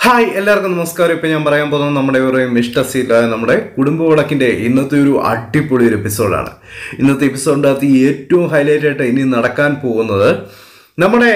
hi എല്ലാവർക്കും നമസ്കാരം ഇപ്പം ഞാൻ പറയാൻ പോകുന്നത് നമ്മുടെ ഒരു മിഷ്ടസില്ല നമ്മുടെ കുടുംബ വിളക്കിൻ്റെ ഇന്നത്തെ ഒരു അടിപൊളി ഒരു എപ്പിസോഡാണ് ഇന്നത്തെ എപ്പിസോഡിൻ്റെ അകത്ത് ഏറ്റവും ഹൈലൈറ്റ് ആയിട്ട് ഇനി നടക്കാൻ പോകുന്നത് നമ്മുടെ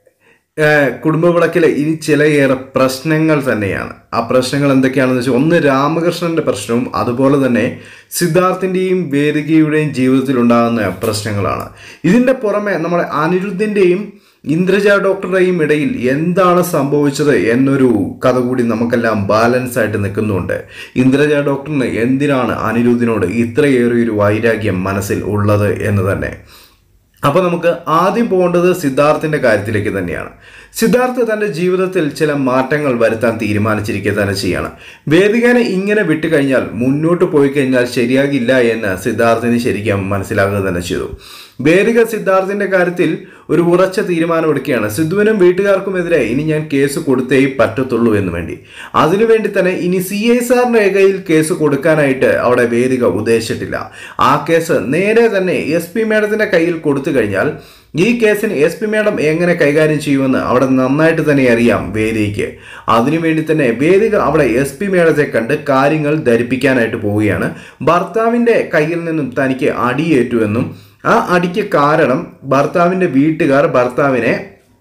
ഏഹ്, കുടുംബ വിളക്കിലെ ഇനി ചിലയേറെ പ്രശ്നങ്ങൾ തന്നെയാണ് ആ പ്രശ്നങ്ങൾ എന്തൊക്കെയാണെന്ന് വെച്ചാൽ ഒന്ന് രാമകൃഷ്ണന്റെ പ്രശ്നവും അതുപോലെ തന്നെ സിദ്ധാർത്ഥിൻ്റെയും വേദികയുടെയും ജീവിതത്തിൽ ഉണ്ടാകുന്ന പ്രശ്നങ്ങളാണ് ഇതിൻ്റെ പുറമെ നമ്മുടെ അനിരുദ്ധിൻ്റെയും ഇന്ദ്രജ ഡോക്ടറുടെയും ഇടയിൽ എന്താണ് സംഭവിച്ചത് എന്നൊരു കഥ കൂടി നമുക്കെല്ലാം ബാലൻസ് ആയിട്ട് നിൽക്കുന്നുണ്ട് ഇന്ദ്രജ ഡോക്ടറിന് എന്തിനാണ് അനിരുദ്ധിനോട് ഇത്രയേറെ ഒരു വൈരാഗ്യം മനസ്സിൽ ഉള്ളത് എന്ന് തന്നെ അപ്പോൾ നമുക്ക് ആദ്യം പോകേണ്ടത് സിദ്ധാർത്ഥിന്റെ കാര്യത്തിലേക്ക് തന്നെയാണ് സിദ്ധാർത്ഥ് തന്റെ ജീവിതത്തിൽ ചില മാറ്റങ്ങൾ വരുത്താൻ തീരുമാനിച്ചിരിക്കുക തന്നെ ചെയ്യണം വേദികനെ ഇങ്ങനെ വിട്ടുകഴിഞ്ഞാൽ മുന്നോട്ട് പോയി കഴിഞ്ഞാൽ ശരിയാകില്ല എന്ന് സിദ്ധാർത്ഥിന് ശരിക്കും മനസ്സിലാക്കുക തന്നെ ചെയ്തു വേദിക സിദ്ധാർത്ഥിന്റെ കാര്യത്തിൽ ഒരു ഉറച്ച തീരുമാനമെടുക്കുകയാണ് സിദ്ധുവിനും വീട്ടുകാർക്കുമെതിരെ ഇനി ഞാൻ കേസ് കൊടുത്തേ പറ്റത്തുള്ളൂ എന്ന് വേണ്ടി അതിനുവേണ്ടി തന്നെ ഇനി സി ഐ സാറിന്റെ കയ്യിൽ കേസ് കൊടുക്കാനായിട്ട് അവിടെ വേദിക ഉദ്ദേശിച്ചിട്ടില്ല ആ കേസ് നേരെ തന്നെ എസ് പി മേഡത്തിന്റെ കയ്യിൽ കൊടുത്തു കഴിഞ്ഞാൽ ഈ കേസിന് എസ് പി മേഡം എങ്ങനെ കൈകാര്യം ചെയ്യുമെന്ന് അവിടെ നന്നായിട്ട് തന്നെ അറിയാം വേദിക്ക് അതിനുവേണ്ടി തന്നെ വേദിക അവിടെ എസ് പി മേഡത്തെ കണ്ട് കാര്യങ്ങൾ ധരിപ്പിക്കാനായിട്ട് പോവുകയാണ് ഭർത്താവിന്റെ കയ്യിൽ നിന്നും തനിക്ക് അടിയേറ്റു എന്നും ആ അടിക്ക് കാരണം ഭർത്താവിന്റെ വീട്ടുകാർ ഭർത്താവിനെ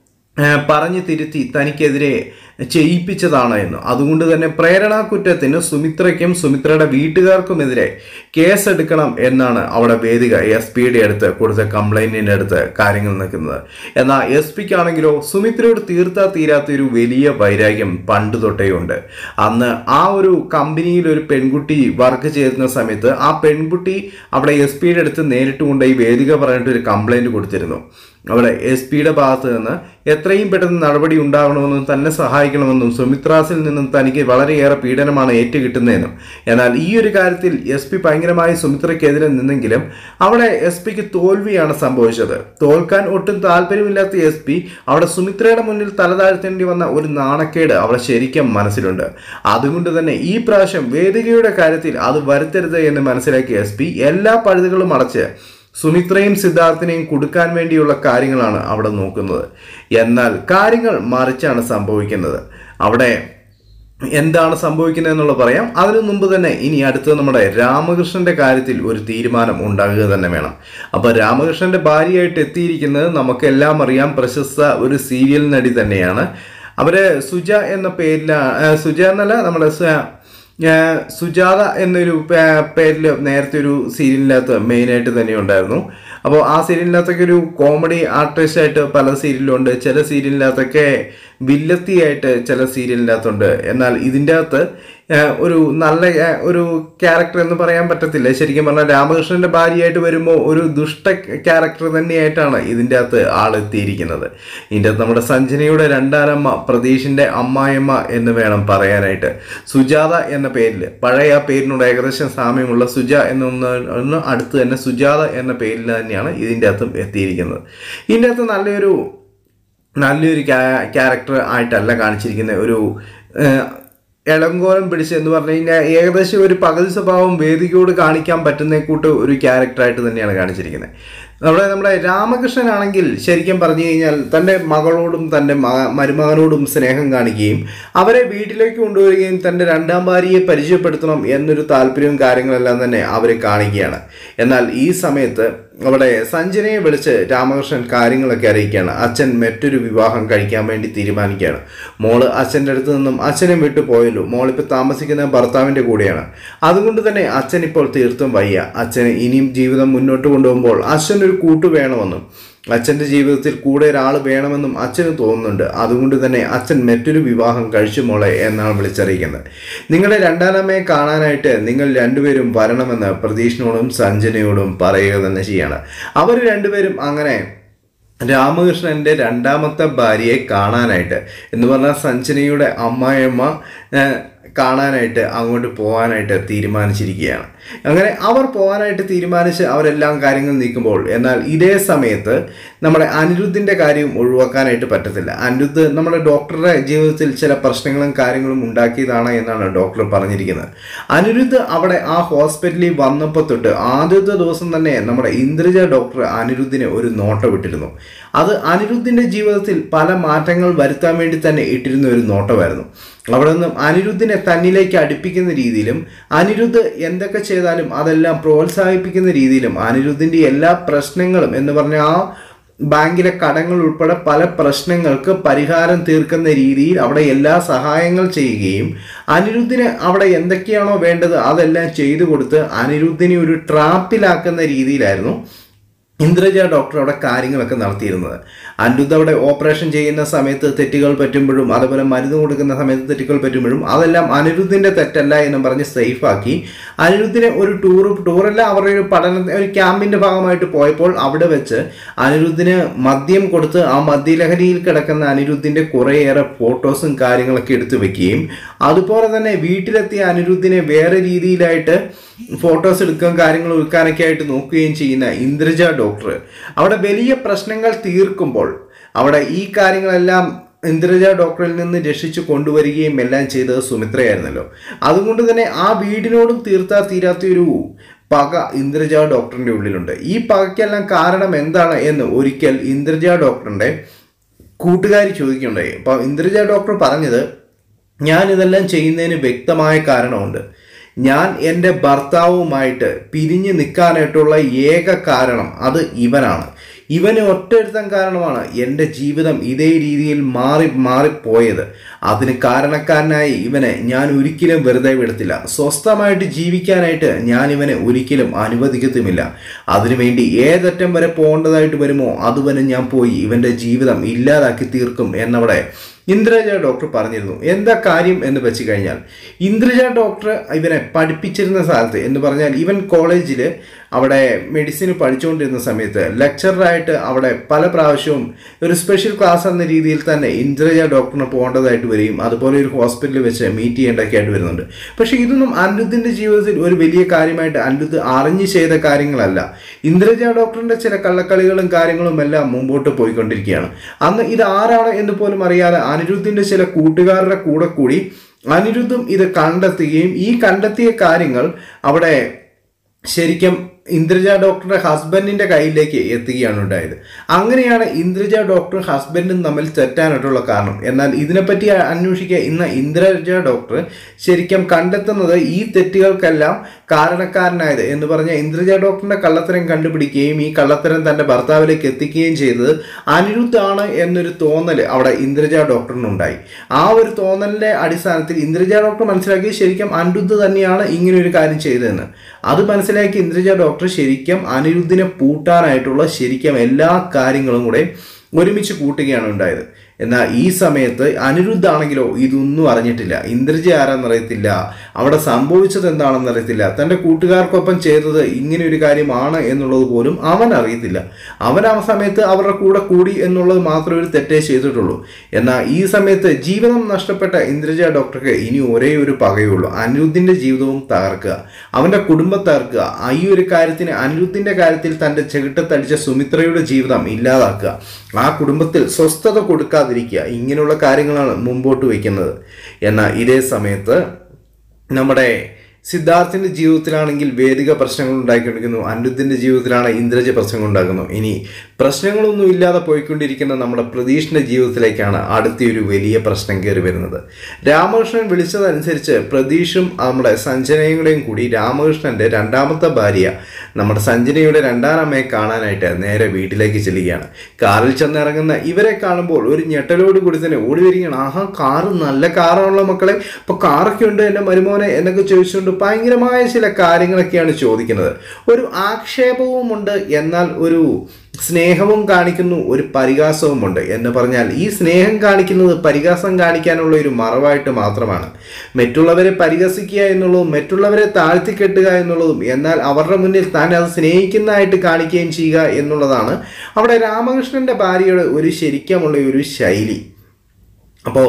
ആ, പറഞ്ഞു തിരുത്തി തനിക്കെതിരെ ചെയ്യിപ്പിച്ചതാണ് എന്ന് അതുകൊണ്ട് തന്നെ പ്രേരണാ കുറ്റത്തിന് സുമിത്രയ്ക്കും സുമിത്രയുടെ വീട്ടുകാർക്കുമെതിരെ കേസെടുക്കണം എന്നാണ് അവിടെ വേദിക എസ് പിയുടെ അടുത്ത് കൊടുത്ത കംപ്ലൈന്റിന്റെ അടുത്ത് കാര്യങ്ങൾ നിൽക്കുന്നത് എന്നാൽ എസ് പിക്ക് ആണെങ്കിലോ സുമിത്രയോട് തീർത്താ തീരാത്ത ഒരു വലിയ വൈരാഗ്യം പണ്ട് തൊട്ടേ ഉണ്ട് അന്ന് ആ ഒരു കമ്പനിയിൽ ഒരു പെൺകുട്ടി വർക്ക് ചെയ്യുന്ന സമയത്ത് ആ പെൺകുട്ടി അവിടെ എസ് പിയുടെ അടുത്ത് നേരിട്ട് കൊണ്ടുപോയി വേദിക പറഞ്ഞിട്ട് ഒരു കംപ്ലൈന്റ് കൊടുത്തിരുന്നു അവിടെ എസ് പിയുടെ ഭാഗത്ത് നിന്ന് എത്രയും പെട്ടെന്ന് നടപടി ഉണ്ടാകണമെന്നും തന്നെ സഹായിക്കണമെന്നും സുമിത്രാസിൽ നിന്നും തനിക്ക് വളരെയേറെ പീഡനമാണ് ഏറ്റുകിട്ടുന്നതെന്നും എന്നാൽ ഈ ഒരു കാര്യത്തിൽ എസ് പി ഭയങ്കരമായി സുമിത്രയ്ക്കെതിരെ നിന്നെങ്കിലും അവിടെ എസ് പിക്ക് തോൽവിയാണ് സംഭവിച്ചത് തോൽക്കാൻ ഒട്ടും താല്പര്യമില്ലാത്ത എസ് പി അവിടെ സുമിത്രയുടെ മുന്നിൽ തലതാഴ്ത്തേണ്ടി വന്ന ഒരു നാണക്കേട് അവിടെ ശരിക്കും മനസ്സിലുണ്ട് അതുകൊണ്ട് തന്നെ ഈ പ്രാവശ്യം വേദികയുടെ കാര്യത്തിൽ അത് വരുത്തരുത് എന്ന് മനസ്സിലാക്കിയ എസ് പി എല്ലാ പഴുതുകളും അടച്ച് സുമിത്രയും സിദ്ധാർത്ഥിനെയും കൊടുക്കാൻ വേണ്ടിയുള്ള കാര്യങ്ങളാണ് അവിടെ നോക്കുന്നത് എന്നാൽ കാര്യങ്ങൾ മറിച്ചാണ് സംഭവിക്കുന്നത് അവിടെ എന്താണ് സംഭവിക്കുന്നത് എന്നുള്ളത് പറയാം അതിനു മുമ്പ് തന്നെ ഇനി അടുത്തത് നമ്മുടെ രാമകൃഷ്ണന്റെ കാര്യത്തിൽ ഒരു തീരുമാനം ഉണ്ടാകുക തന്നെ വേണം അപ്പോൾ രാമകൃഷ്ണന്റെ ഭാര്യയായിട്ട് എത്തിയിരിക്കുന്നത് നമുക്കെല്ലാം അറിയാം പ്രശസ്ത ഒരു സീരിയൽ നടി തന്നെയാണ് അവര് സുജ എന്ന പേരിലാണ് സുജ എന്നല്ല നമ്മുടെ സ- ഞാൻ സുജാത എന്നൊരു പേരിൽ നേരത്തെ ഒരു സീരിയലിനകത്ത് മെയിനായിട്ട് തന്നെ ഉണ്ടായിരുന്നു അപ്പോൾ ആ സീരിയലിനകത്തൊക്കെ ഒരു കോമഡി ആർട്ടിസ്റ്റ് ആയിട്ട് പല സീരിയലിലുണ്ട് ചില സീരിയലിനകത്തൊക്കെ വില്ലത്തിയായിട്ട് ചില സീരിയലിനകത്തുണ്ട് എന്നാൽ ഇതിൻ്റെ അകത്ത് ആ, ഒരു നല്ല ആ, ഒരു ക്യാരക്ടർ എന്ന് പറയാൻ പറ്റത്തില്ല ശരിക്കും പറഞ്ഞാൽ രാമകൃഷ്ണന്റെ ഭാര്യയായിട്ട് വരുമ്പോൾ ഒരു ദുഷ്ട ക്യാരക്ടർ തന്നെയായിട്ടാണ് ഇതിൻ്റെ അകത്ത് ആളെത്തിയിരിക്കുന്നത് ഇതിൻ്റെ അകത്ത് നമ്മുടെ സഞ്ജനയുടെ രണ്ടാനമ്മ പ്രതീഷിന്റെ അമ്മായിയമ്മ എന്ന് വേണം പറയാനായിട്ട് സുജാത എന്ന പേരിൽ പഴയ ആ പേരിനോട് ഏകദേശം സാമ്യമുള്ള സുജ എന്നൊന്ന് ഒന്ന് അടുത്ത് തന്നെ സുജാത എന്ന പേരിൽ തന്നെയാണ് ഇതിൻ്റെ അകത്തും എത്തിയിരിക്കുന്നത് ഇതിൻ്റെ അകത്ത് നല്ലൊരു നല്ലൊരു ക്യാരക്ടർ ആയിട്ടല്ല കാണിച്ചിരിക്കുന്ന ഒരു ഏഹ്, ഇളങ്കോലം പിടിച്ച് എന്ന് പറഞ്ഞു കഴിഞ്ഞാൽ ഏകദേശം ഒരു പകുതി സ്വഭാവം വേദികയോട് കാണിക്കാൻ പറ്റുന്ന കൂട്ട് ഒരു ക്യാരക്ടറായിട്ട് തന്നെയാണ് കാണിച്ചിരിക്കുന്നത് നമ്മുടെ നമ്മുടെ രാമകൃഷ്ണനാണെങ്കിൽ ശരിക്കും പറഞ്ഞു കഴിഞ്ഞാൽ തൻ്റെ മകളോടും തൻ്റെ മക മരുമകനോടും സ്നേഹം കാണിക്കുകയും അവരെ വീട്ടിലേക്ക് കൊണ്ടുവരികയും തൻ്റെ രണ്ടാം ഭാര്യയെ പരിചയപ്പെടുത്തണം എന്നൊരു താല്പര്യവും കാര്യങ്ങളെല്ലാം തന്നെ അവർ കാണിക്കുകയാണ് എന്നാൽ ഈ സമയത്ത് അവിടെ സഞ്ജനയെ വിളിച്ച് രാമകൃഷ്ണൻ കാര്യങ്ങളൊക്കെ അറിയിക്കുകയാണ് അച്ഛൻ മറ്റൊരു വിവാഹം കഴിക്കാൻ വേണ്ടി തീരുമാനിക്കുകയാണ് മോള് അച്ഛൻ്റെ അടുത്ത് നിന്നും അച്ഛനെ വിട്ടു പോയല്ലോ മോളിപ്പോൾ താമസിക്കുന്ന ഭർത്താവിൻ്റെ കൂടെയാണ് അതുകൊണ്ട് തന്നെ അച്ഛൻ ഇപ്പോൾ തീർത്തും വയ്യ അച്ഛന് ഇനിയും ജീവിതം മുന്നോട്ട് കൊണ്ടുപോകുമ്പോൾ അച്ഛനൊരു കൂട്ട് വേണമെന്നും അച്ഛൻ്റെ ജീവിതത്തിൽ കൂടെ ഒരാൾ വേണമെന്നും അച്ഛന് തോന്നുന്നുണ്ട് അതുകൊണ്ട് തന്നെ അച്ഛൻ മറ്റൊരു വിവാഹം കഴിച്ചു മോളെ എന്നാണ് വിളിച്ചറിയിക്കുന്നത് നിങ്ങളുടെ രണ്ടാനമ്മയെ കാണാനായിട്ട് നിങ്ങൾ രണ്ടുപേരും വരണമെന്ന് പ്രതീഷിനോടും സഞ്ജനയോടും പറയുക തന്നെ ചെയ്യാണ് അവർ രണ്ടുപേരും അങ്ങനെ രാമകൃഷ്ണന്റെ രണ്ടാമത്തെ ഭാര്യയെ കാണാനായിട്ട് എന്ന് പറഞ്ഞാൽ സഞ്ജനയുടെ അമ്മായിയമ്മ ഏഹ്, കാണാനായിട്ട് അങ്ങോട്ട് പോകാനായിട്ട് തീരുമാനിച്ചിരിക്കുകയാണ് അങ്ങനെ അവർ പോകാനായിട്ട് തീരുമാനിച്ച് അവരെല്ലാം കാര്യങ്ങൾ നീക്കുമ്പോൾ എന്നാൽ ഇതേ സമയത്ത് നമ്മുടെ അനിരുദ്ധിൻ്റെ കാര്യം ഒഴിവാക്കാനായിട്ട് പറ്റത്തില്ല അനിരുദ്ധ് നമ്മുടെ ഡോക്ടറുടെ ജീവിതത്തിൽ ചില പ്രശ്നങ്ങളും കാര്യങ്ങളും ഉണ്ടാക്കിയതാണ് എന്നാണ് ഡോക്ടർ പറഞ്ഞിരിക്കുന്നത് അനിരുദ്ധ് അവിടെ ആ ഹോസ്പിറ്റലിൽ വന്നപ്പോൾ തൊട്ട് ആദ്യത്തെ ദിവസം തന്നെ നമ്മുടെ ഇന്ദ്രജ ഡോക്ടർ അനിരുദ്ധിന് ഒരു നോട്ടം വിട്ടിരുന്നു അത് അനിരുദ്ധിന്റെ ജീവിതത്തിൽ പല മാറ്റങ്ങൾ വരുത്താൻ വേണ്ടി തന്നെ ഇട്ടിരുന്ന ഒരു നോട്ടമായിരുന്നു അവിടെ നിന്നും അനിരുദ്ധിനെ തന്നിലേക്ക് അടുപ്പിക്കുന്ന രീതിയിലും അനിരുദ്ധ് എന്തൊക്കെ ചെയ്താലും അതെല്ലാം പ്രോത്സാഹിപ്പിക്കുന്ന രീതിയിലും അനിരുദ്ധിന്റെ എല്ലാ പ്രശ്നങ്ങളും എന്ന് പറഞ്ഞ ആ ബാങ്കിലെ കടങ്ങൾ ഉൾപ്പെടെ പല പ്രശ്നങ്ങൾക്ക് പരിഹാരം തീർക്കുന്ന രീതിയിൽ അവിടെ എല്ലാ സഹായങ്ങൾ ചെയ്യുകയും അനിരുദ്ധിന് അവിടെ എന്തൊക്കെയാണോ വേണ്ടത് അതെല്ലാം ചെയ്തു കൊടുത്ത് അനിരുദ്ധിനെ ഒരു ട്രാപ്പിലാക്കുന്ന രീതിയിലായിരുന്നു ഇന്ദ്രജ ഡോക്ടർ അവിടെ കാര്യങ്ങളൊക്കെ നടത്തിയിരുന്നത് അനിരുദ്ധ അവിടെ ഓപ്പറേഷൻ ചെയ്യുന്ന സമയത്ത് തെറ്റുകൾ പറ്റുമ്പോഴും അതുപോലെ മരുന്ന് കൊടുക്കുന്ന സമയത്ത് തെറ്റുകൾ പറ്റുമ്പോഴും അതെല്ലാം അനിരുദ്ധിന്റെ തെറ്റല്ല എന്ന് പറഞ്ഞ് സേഫാക്കി അനിരുദ്ധിനെ ഒരു ടൂർ ടൂറല്ല അവരുടെ ഒരു പഠന ഒരു ക്യാമ്പിന്റെ ഭാഗമായിട്ട് പോയപ്പോൾ അവിടെ വെച്ച് അനിരുദ്ധിന് മദ്യം കൊടുത്ത് ആ മദ്യലഹരിയിൽ കിടക്കുന്ന അനിരുദ്ധിന്റെ കുറേയേറെ ഫോട്ടോസും കാര്യങ്ങളൊക്കെ എടുത്തു വെക്കുകയും അതുപോലെ തന്നെ വീട്ടിലെത്തിയ അനിരുദ്ധിനെ വേറെ രീതിയിലായിട്ട് ഫോട്ടോസ് എടുക്കുകയും കാര്യങ്ങൾ എടുക്കാനൊക്കെ ആയിട്ട് നോക്കുകയും ചെയ്യുന്ന ഇന്ദ്രജ ഡോക്ടർ അവിടെ വലിയ പ്രശ്നങ്ങൾ തീർക്കുമ്പോൾ അവിടെ ഈ കാര്യങ്ങളെല്ലാം ഇന്ദ്രജ ഡോക്ടറിൽ നിന്ന് രക്ഷിച്ചു കൊണ്ടുവരികയും എല്ലാം ചെയ്തത് സുമിത്രയായിരുന്നല്ലോ അതുകൊണ്ട് തന്നെ ആ വീടിനോടും തീർത്താ തീരാത്ത ഒരു പക ഇന്ദ്രജ ഡോക്ടറിന്റെ ഉള്ളിലുണ്ട് ഈ പകയ്ക്കെല്ലാം കാരണം എന്താണ് എന്ന് ഒരിക്കൽ ഇന്ദ്രജ ഡോക്ടറിന്റെ കൂട്ടുകാരി ചോദിക്കുകയുണ്ടായി അപ്പോൾ ഇന്ദ്രജ ഡോക്ടർ പറഞ്ഞത് ഞാൻ ഇതെല്ലാം ചെയ്യുന്നതിന് വ്യക്തമായ കാരണമുണ്ട് ഞാൻ എൻ്റെ ഭർത്താവുമായിട്ട് പിരിഞ്ഞു നിൽക്കാനായിട്ടുള്ള ഏക കാരണം അത് ഇവനാണ് ഇവന് ഒറ്റൊരുത്തൻ കാരണമാണ് എൻ്റെ ജീവിതം ഇതേ രീതിയിൽ മാറി മാറിപ്പോയത് അതിന് കാരണക്കാരനായി ഇവനെ ഞാൻ ഒരിക്കലും വെറുതെ വിടത്തില്ല സ്വസ്ഥമായിട്ട് ജീവിക്കാനായിട്ട് ഞാൻ ഇവനെ ഒരിക്കലും അനുവദിക്കത്തുമില്ല അതിനുവേണ്ടി ഏതറ്റം വരെ പോകേണ്ടതായിട്ട് വരുമോ അതുവരെ ഞാൻ പോയി ഇവൻ്റെ ജീവിതം ഇല്ലാതാക്കി തീർക്കും എന്നവിടെ ഇന്ദ്രജ ഡോക്ടർ പറഞ്ഞിരുന്നു എന്താ കാര്യം എന്ന് വെച്ച് കഴിഞ്ഞാൽ ഇന്ദ്രജ ഡോക്ടർ ഇവനെ പഠിപ്പിച്ചിരുന്ന സ്ഥലത്ത് എന്ന് പറഞ്ഞാൽ ഇവൻ കോളേജിൽ അവിടെ മെഡിസിൻ പഠിച്ചുകൊണ്ടിരുന്ന സമയത്ത് ലെക്ചറായിട്ട് അവിടെ പല പ്രാവശ്യവും ഒരു സ്പെഷ്യൽ ക്ലാസ് എന്ന രീതിയിൽ തന്നെ ഇന്ദ്രജ ഡോക്ടറിന് പോകേണ്ടതായിട്ട് വരികയും അതുപോലെ ഒരു ഹോസ്പിറ്റലിൽ വെച്ച് മീറ്റ് ചെയ്യേണ്ടതൊക്കെ ആയിട്ട് വരുന്നുണ്ട് പക്ഷേ ഇതൊന്നും അനിരുദ്ധിൻ്റെ ജീവിതത്തിൽ ഒരു വലിയ കാര്യമായിട്ട് അനിരുദ്ധ് അറിഞ്ഞു ചെയ്ത കാര്യങ്ങളല്ല ഇന്ദ്രജ ഡോക്ടറിൻ്റെ ചില കള്ളക്കളികളും കാര്യങ്ങളും എല്ലാം മുമ്പോട്ട് പോയിക്കൊണ്ടിരിക്കുകയാണ് അന്ന് ഇത് ആരാണ് എന്ന് പോലും അറിയാതെ അനിരുദ്ധിൻ്റെ ചില കൂട്ടുകാരുടെ കൂടെ കൂടി അനിരുദ്ധും ഇത് കണ്ടെത്തുകയും ഈ കണ്ടെത്തിയ കാര്യങ്ങൾ അവിടെ ശരിക്കും ഇന്ദ്രജ ഡോക്ടറുടെ ഹസ്ബൻഡിന്റെ കയ്യിലേക്ക് എത്തുകയാണ് ഉണ്ടായത് അങ്ങനെയാണ് ഇന്ദ്രജ ഡോക്ടറും ഹസ്ബൻഡും തമ്മിൽ തെറ്റാനായിട്ടുള്ള കാരണം എന്നാൽ ഇതിനെപ്പറ്റി അന്വേഷിക്കുക ഇന്ന് ഇന്ദ്രജ ഡോക്ടർ ശരിക്കും കണ്ടെത്തുന്നത് ഈ തെറ്റുകൾക്കെല്ലാം കാരണക്കാരനായത് എന്ന് പറഞ്ഞ ഇന്ദ്രജ ഡോക്ടറിന്റെ കള്ളത്തരം കണ്ടുപിടിക്കുകയും ഈ കള്ളത്തരം തന്റെ ഭർത്താവിലേക്ക് എത്തിക്കുകയും ചെയ്തത് അനിരുദ്ധാണ് എന്നൊരു തോന്നൽ അവിടെ ഇന്ദ്രജ ഡോക്ടറിനുണ്ടായി ആ ഒരു തോന്നലിന്റെ അടിസ്ഥാനത്തിൽ ഇന്ദ്രജ ഡോക്ടർ മനസ്സിലാക്കി ശരിക്കും അനിരുദ്ധ് തന്നെയാണ് ഇങ്ങനെ ഒരു കാര്യം ചെയ്തതെന്ന് അത് മനസ്സിലാക്കി ഇന്ദ്രജ ഡോക്ടർ ശരിക്കും അനിരുദ്ധിനെ പൂട്ടാനായിട്ടുള്ള ശരിക്കും എല്ലാ കാര്യങ്ങളും കൂടെ ഒരുമിച്ച് കൂട്ടുകയാണ് ഉണ്ടായത് എന്നാൽ ഈ സമയത്ത് അനിരുദ്ധാണെങ്കിലോ ഇതൊന്നും അറിഞ്ഞിട്ടില്ല ഇന്ദ്രജി ആരാന്നറിയത്തില്ല അവിടെ സംഭവിച്ചത് എന്താണെന്ന് അറിയത്തില്ല തൻ്റെ കൂട്ടുകാർക്കൊപ്പം ചെയ്തത് ഇങ്ങനെ ഒരു കാര്യമാണ് എന്നുള്ളത് പോലും അവൻ അറിയത്തില്ല അവൻ ആ സമയത്ത് അവരുടെ കൂടെ കൂടി എന്നുള്ളത് മാത്രമേ ഒരു തെറ്റേ ചെയ്തിട്ടുള്ളൂ എന്നാൽ ഈ സമയത്ത് ജീവിതം നഷ്ടപ്പെട്ട ഇന്ദ്രജ ഡോക്ടർക്ക് ഇനി ഒരേ ഒരു പകയുള്ളൂ അനിരുദ്ധിൻ്റെ ജീവിതവും തകർക്കുക അവൻ്റെ കുടുംബം തകർക്കുക ഈ ഒരു കാര്യത്തിന് അനിരുദ്ധിൻ്റെ കാര്യത്തിൽ തൻ്റെ ചെകിട്ടത്തടിച്ച സുമിത്രയുടെ ജീവിതം ഇല്ലാതാക്കുക ആ കുടുംബത്തിൽ സ്വസ്ഥത കൊടുക്കാതിരിക്കുക ഇങ്ങനെയുള്ള കാര്യങ്ങളാണ് മുമ്പോട്ട് വയ്ക്കുന്നത് എന്നാൽ ഇതേ സമയത്ത് നമ്മുടെ സിദ്ധാർത്ഥിന്റെ ജീവിതത്തിലാണെങ്കിൽ വേദിക പ്രശ്നങ്ങൾ ഉണ്ടായിക്കൊണ്ടിരിക്കുന്നു അനിരുദ്ധിന്റെ ജീവിതത്തിലാണ് ഇന്ദ്രജ പ്രശ്നങ്ങൾ ഉണ്ടാക്കുന്നു ഇനി പ്രശ്നങ്ങളൊന്നും ഇല്ലാതെ പോയിക്കൊണ്ടിരിക്കുന്ന നമ്മുടെ പ്രതീഷിന്റെ ജീവിതത്തിലേക്കാണ് അടുത്തൊരു വലിയ പ്രശ്നം കയറി വരുന്നത് രാമകൃഷ്ണൻ വിളിച്ചതനുസരിച്ച് പ്രതീഷും നമ്മുടെ സഞ്ജനയുടെയും കൂടി രാമകൃഷ്ണന്റെ രണ്ടാമത്തെ ഭാര്യ നമ്മുടെ സഞ്ജനയുടെ രണ്ടാം അമ്മയെ കാണാനായിട്ട് നേരെ വീട്ടിലേക്ക് ചെല്ലുകയാണ് കാറിൽ ചെന്നിറങ്ങുന്ന ഇവരെ കാണുമ്പോൾ ഒരു ഞെട്ടലോട് കൂടി തന്നെ ഓടി വരികയാണ് ആഹാ കാറ് നല്ല കാറാണല്ലോ മക്കളെ ഇപ്പൊ കാറൊക്കെ ഉണ്ട് എൻ്റെ മരുമോനെ എന്നൊക്കെ ചോദിച്ചുകൊണ്ട് ഭയങ്കരമായ ചില കാര്യങ്ങളൊക്കെയാണ് ചോദിക്കുന്നത് ഒരു ആക്ഷേപവുമുണ്ട് എന്നാൽ ഒരു സ്നേഹവും കാണിക്കുന്നു ഒരു പരിഹാസവുമുണ്ട് എന്ന് പറഞ്ഞാൽ ഈ സ്നേഹം കാണിക്കുന്നത് പരിഹാസം കാണിക്കാനുള്ള ഒരു മറവായിട്ട് മാത്രമാണ് മറ്റുള്ളവരെ പരിഹസിക്കുക എന്നുള്ളതും മറ്റുള്ളവരെ താഴ്ത്തിക്കെട്ടുക എന്നുള്ളതും എന്നാൽ അവരുടെ മുന്നിൽ താൻ അത് സ്നേഹിക്കുന്നതായിട്ട് കാണിക്കുകയും ചെയ്യുക എന്നുള്ളതാണ് അവിടെ രാമകൃഷ്ണന്റെ ഭാര്യയുടെ ഒരു ശരിക്കുമുള്ള ഒരു ശൈലി അപ്പോൾ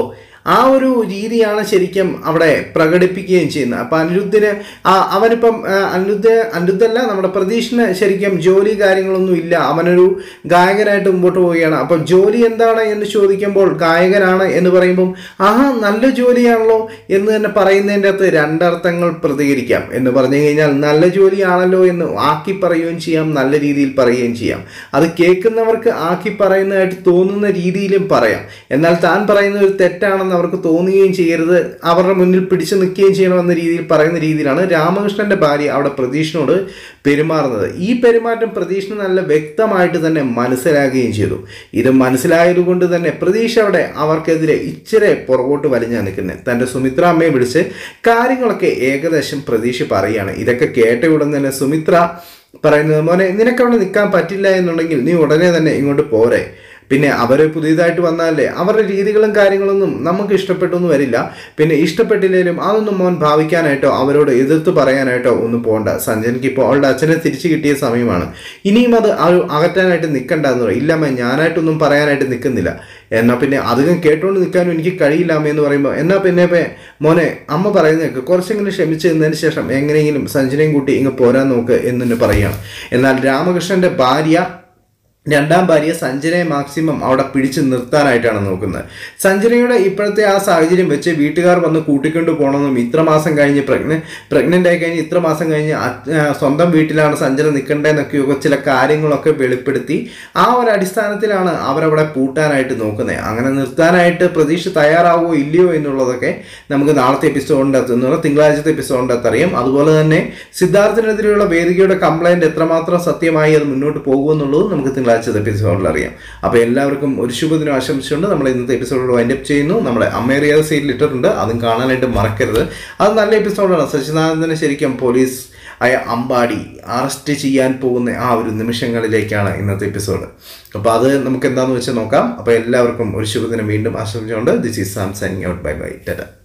ആ ഒരു രീതിയാണ് ശരിക്കും അവിടെ പ്രകടിപ്പിക്കുകയും ചെയ്യുന്നത് അപ്പം അനിരുദ്ധിന് ആ, അവനിപ്പം ആ, അനിരുദ്ധ അനിരുദ്ധല്ല നമ്മുടെ പ്രതീക്ഷിന് ശരിക്കും ജോലി കാര്യങ്ങളൊന്നും ഇല്ല അവനൊരു ഗായകനായിട്ട് മുമ്പോട്ട് പോവുകയാണ് അപ്പം ജോലി എന്താണ് എന്ന് ചോദിക്കുമ്പോൾ ഗായകനാണ് എന്ന് പറയുമ്പം ആഹാ നല്ല ജോലിയാണല്ലോ എന്ന് തന്നെ പറയുന്നതിൻ്റെ അകത്ത് രണ്ടർത്ഥങ്ങൾ പ്രതികരിക്കാം എന്ന് പറഞ്ഞു കഴിഞ്ഞാൽ നല്ല ജോലിയാണല്ലോ എന്ന് ആക്കി പറയുകയും ചെയ്യാം നല്ല രീതിയിൽ പറയുകയും ചെയ്യാം അത് കേൾക്കുന്നവർക്ക് ആക്കി പറയുന്നതായിട്ട് തോന്നുന്ന രീതിയിലും പറയാം എന്നാൽ താൻ പറയുന്നത് ഒരു തെറ്റാണെന്ന് അവർക്ക് തോന്നുകയും ചെയ്യരുത് അവരുടെ മുന്നിൽ പിടിച്ചു നിൽക്കുകയും ചെയ്യണമെന്ന രീതിയിൽ പറയുന്ന രീതിയിലാണ് രാമകൃഷ്ണന്റെ ഭാര്യ അവിടെ പ്രതീഷിനോട് പെരുമാറുന്നത് ഈ പെരുമാറ്റം പ്രതീഷിന് നല്ല വ്യക്തമായിട്ട് തന്നെ മനസ്സിലാകുകയും ചെയ്തു ഇത് മനസ്സിലായതുകൊണ്ട് തന്നെ പ്രതീഷ് അവിടെ അവർക്കെതിരെ ഇച്ചിരി പുറകോട്ട് വലിഞ്ഞാണ് നിൽക്കുന്നത് തൻ്റെ സുമിത്ര അമ്മയെ വിളിച്ച് കാര്യങ്ങളൊക്കെ ഏകദേശം പ്രതീക്ഷ പറയുകയാണ് ഇതൊക്കെ കേട്ട ഉടൻ തന്നെ സുമിത്ര പറയുന്നത് മോനെ നിനക്കവിടെ നിൽക്കാൻ പറ്റില്ല എന്നുണ്ടെങ്കിൽ നീ ഉടനെ തന്നെ ഇങ്ങോട്ട് പോരെ പിന്നെ അവർ പുതിയതായിട്ട് വന്നാലേ അവരുടെ രീതികളും കാര്യങ്ങളൊന്നും നമുക്ക് ഇഷ്ടപ്പെട്ടൊന്നും വരില്ല പിന്നെ ഇഷ്ടപ്പെട്ടില്ലെങ്കിലും അതൊന്നും മോൻ ഭാവിക്കാനായിട്ടോ അവരോട് എതിർത്ത് പറയാനായിട്ടോ ഒന്നും പോകണ്ട സഞ്ജനയ്ക്ക് ഇപ്പോൾ അവളുടെ അച്ഛനെ തിരിച്ചു കിട്ടിയ സമയമാണ് ഇനിയും അത് ആ ഒരു അകറ്റാനായിട്ട് നിൽക്കണ്ടെന്ന് പറയും ഇല്ലമ്മ ഞാനായിട്ടൊന്നും പറയാനായിട്ട് നിൽക്കുന്നില്ല എന്നാൽ പിന്നെ അധികം കേട്ടുകൊണ്ട് നിൽക്കാനും എനിക്ക് കഴിയില്ല അമ്മ എന്ന് പറയുമ്പോൾ എന്നാൽ പിന്നെ ഇപ്പം മോനെ അമ്മ പറയുന്നതൊക്കെ കുറച്ചെങ്കിലും ക്ഷമിച്ച് നിന്നതിന് ശേഷം എങ്ങനെയെങ്കിലും സഞ്ജനയും കൂട്ടി ഇങ്ങ് പോരാൻ നോക്ക് എന്ന് തന്നെ പറയുകയാണ് എന്നാൽ രാമകൃഷ്ണന്റെ ഭാര്യ രണ്ടാം ഭാര്യ സഞ്ജനയെ മാക്സിമം അവിടെ പിടിച്ചു നിർത്താനായിട്ടാണ് നോക്കുന്നത് സഞ്ജനയുടെ ഇപ്പോഴത്തെ ആ സാഹചര്യം വെച്ച് വീട്ടുകാർ വന്ന് കൂട്ടിക്കൊണ്ട് പോകണമെന്നും ഇത്ര മാസം കഴിഞ്ഞ് പ്രഗ്ന പ്രഗ്നൻ്റ് ആയി കഴിഞ്ഞ് ഇത്ര മാസം കഴിഞ്ഞ് അ- ആ, സ്വന്തം വീട്ടിലാണ് സഞ്ജന നിൽക്കേണ്ടതെന്നൊക്കെയൊക്കെ ചില കാര്യങ്ങളൊക്കെ വെളിപ്പെടുത്തി ആ ഒരു അടിസ്ഥാനത്തിലാണ് അവരവിടെ പൂട്ടാനായിട്ട് നോക്കുന്നത് അങ്ങനെ നിർത്താനായിട്ട് പ്രതീക്ഷ തയ്യാറാവോ ഇല്ലയോ എന്നുള്ളതൊക്കെ നമുക്ക് നാളത്തെ എപ്പിസോഡിൻ്റെ അകത്ത് എന്നുള്ള തിങ്കളാഴ്ചത്തെ എപ്പിസോഡിൻ്റെ അകത്ത് അറിയാം അതുപോലെ തന്നെ സിദ്ധാർത്ഥിനെതിരെയുള്ള വേദികയുടെ കംപ്ലൈൻറ്റ് എത്രമാത്രം സത്യമായി അത് മുന്നോട്ട് പോകുമെന്നുള്ളതും നമുക്ക് തിങ്കളാഴ്ചത്തെ എപ്പിസോഡിൽ അറിയാം അപ്പോൾ എല്ലാവർക്കും ഒരു ശുഭദിനം ആശംസിച്ചുകൊണ്ട് നമ്മൾ ഇന്നത്തെ എപ്പിസോഡിൽ വൈൻഡപ്പ് ചെയ്യുന്നു നമ്മുടെ അമ്മേറിയാതെ സീരിയൽ ഇട്ടിട്ടുണ്ട് അതും കാണാനായിട്ട് മറക്കരുത് അത് നല്ല എപ്പിസോഡാണ് സച്ചിദാനന്ദനെ ശരിക്കും പോലീസ് ആയ അമ്പാടി അറസ്റ്റ് ചെയ്യാൻ പോകുന്ന ആ ഒരു നിമിഷങ്ങളിലേക്കാണ് ഇന്നത്തെ എപ്പിസോഡ് അപ്പോൾ അത് നമുക്ക് എന്താണെന്ന് വെച്ച് നോക്കാം അപ്പോൾ എല്ലാവർക്കും ഒരു ശുഭദിനം വീണ്ടും ആശംസിച്ചുകൊണ്ട് this is Sam signing out bye bye Tata